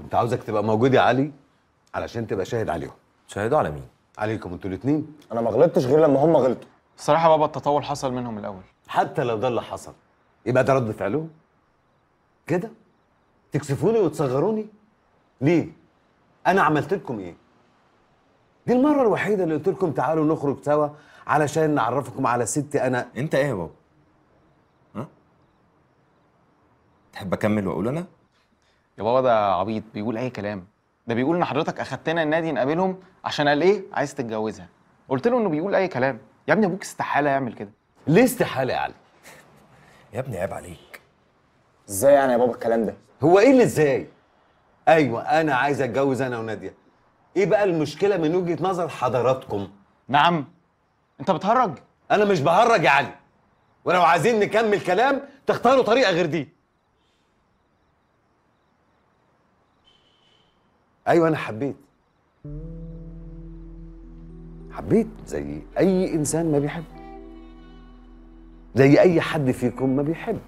انت عاوزك تبقى موجود يا علي علشان تبقى شاهد عليهم شاهدوا على مين؟ عليكم انتوا الاثنين انا ما غلطتش غير لما هم غلطوا الصراحه بابا التطور حصل منهم الاول حتى لو ده اللي حصل يبقى ده رد فعلهم كده تكسفوني وتصغروني ليه انا عملت لكم ايه دي المره الوحيده اللي قلت لكم تعالوا نخرج سوا علشان نعرفكم على ستي انا انت ايه يا بابا؟ ها؟ تحب اكمل واقول انا؟ يا بابا ده عبيط بيقول اي كلام ده بيقول ان حضرتك اخدتنا النادي نقابلهم عشان قال ايه عايز تتجوزها قلت له انه بيقول اي كلام يا ابني ابوك استحاله يعمل كده ليه استحاله يا علي يا ابني عيب عليك ازاي يعني يا بابا الكلام ده هو ايه اللي ازاي ايوه انا عايز اتجوز انا وناديه ايه بقى المشكله من وجهه نظر حضراتكم نعم انت بتهرج انا مش بهرج يا علي ولو عايزين نكمل كلام تختاروا طريقه غير دي ايوه انا حبيت حبيت زي اي انسان ما بيحب زي اي حد فيكم ما بيحب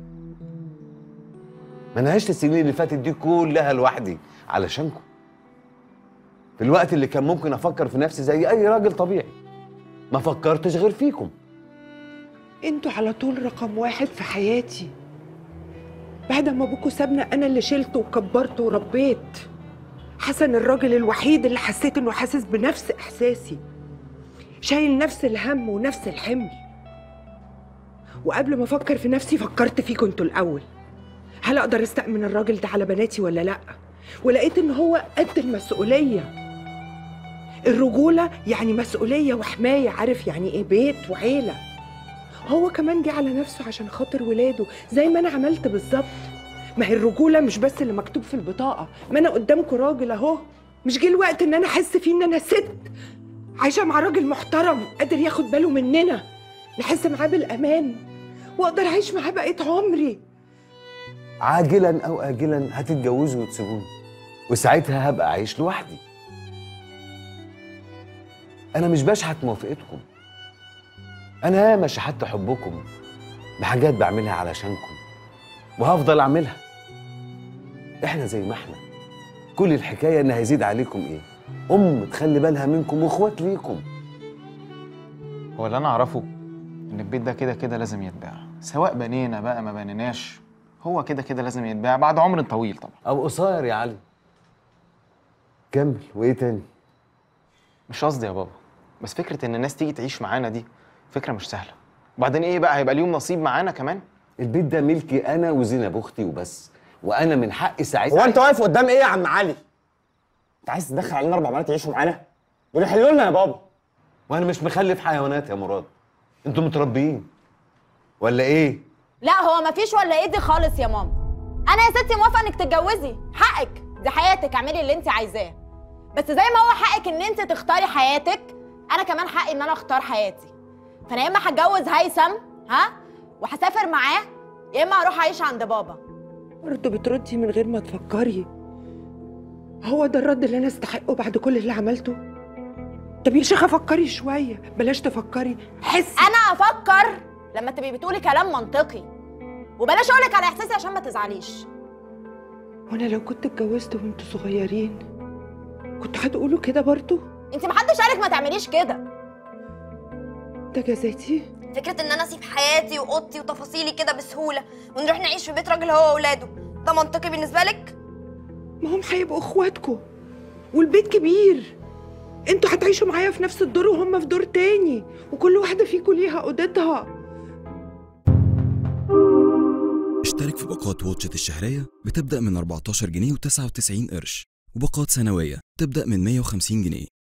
ما انا عشت السنين اللي فاتت دي كلها لوحدي علشانكم في الوقت اللي كان ممكن افكر في نفسي زي اي راجل طبيعي ما فكرتش غير فيكم انتوا على طول رقم واحد في حياتي بعد ما ابوكوا سابنا انا اللي شلته وكبرته وربيت حسن الراجل الوحيد اللي حسيت انه حاسس بنفس احساسي شايل نفس الهم ونفس الحمل وقبل ما افكر في نفسي فكرت فيكوا انتوا الاول هل اقدر استأمن الراجل ده على بناتي ولا لا ولقيت ان هو قد المسؤوليه الرجوله يعني مسؤوليه وحمايه عارف يعني ايه بيت وعيله هو كمان جه على نفسه عشان خاطر ولاده زي ما انا عملت بالظبط ما هي الرجوله مش بس اللي مكتوب في البطاقه ما انا قدامكم راجل اهو مش جه الوقت ان انا احس فيه ان انا ست عايشه مع راجل محترم قادر ياخد باله مننا نحس معاه بالامان واقدر اعيش معاه بقيه عمري عاجلا او اجلا هتتجوزوا وتسيبوني وساعتها هبقى عايش لوحدي انا مش بشحت موافقتكم انا ياما شحت حبكم بحاجات بعملها علشانكم وهفضل اعملها احنا زي ما احنا كل الحكايه ان هيزيد عليكم ايه ام تخلي بالها منكم واخوات ليكم هو اللي انا اعرفه ان البيت ده كده كده لازم يتباع سواء بنينا بقى ما بنيناش هو كده كده لازم يتباع بعد عمر طويل طبعا او قصير يا علي كمل وايه تاني مش قصدي يا بابا بس فكره ان الناس تيجي تعيش معانا دي فكره مش سهله وبعدين ايه بقى هيبقى ليهم نصيب معانا كمان البيت ده ملكي انا وزينب اختي وبس وانا من حقي ساعتها هو انت واقف قدام ايه يا عم علي انت عايز تدخل علينا اربع بنات يعيشوا معانا دول يحلوا لنا يا بابا وانا مش مخلف حيوانات يا مراد انتوا متربيين ولا ايه لا هو مفيش ولا ايه دي خالص يا ماما انا يا ستي موافقه انك تتجوزي حقك دي حياتك اعملي اللي انت عايزاه بس زي ما هو حقك ان انت تختاري حياتك انا كمان حقي ان انا اختار حياتي فانا يا اما هتجوز هيثم ها وهسافر معاه يا اما هروح اعيش عند بابا برضه بتردي من غير ما تفكري هو ده الرد اللي انا استحقه بعد كل اللي عملته طب يا شيخه فكري شويه بلاش تفكري حسي انا افكر لما تبقي بتقولي كلام منطقي وبلاش اقولك على احساسي عشان ما تزعليش وانا لو كنت اتجوزت وانتوا صغيرين كنت هتقولوا كده برضه انت محدش قالك ما تعمليش كده ده جزاتي فكرة إن أنا أسيب حياتي وأوضتي وتفاصيلي كده بسهولة ونروح نعيش في بيت راجل هو وأولاده ده منطقي بالنسبة لك؟ ما هم هيبقوا اخواتكم والبيت كبير انتوا هتعيشوا معايا في نفس الدور وهم في دور تاني وكل واحده فيكم ليها اوضتها اشترك في باقات واتشت الشهرية بتبدأ من 14 جنيه و99 قرش وباقات سنوية تبدأ من 150 جنيه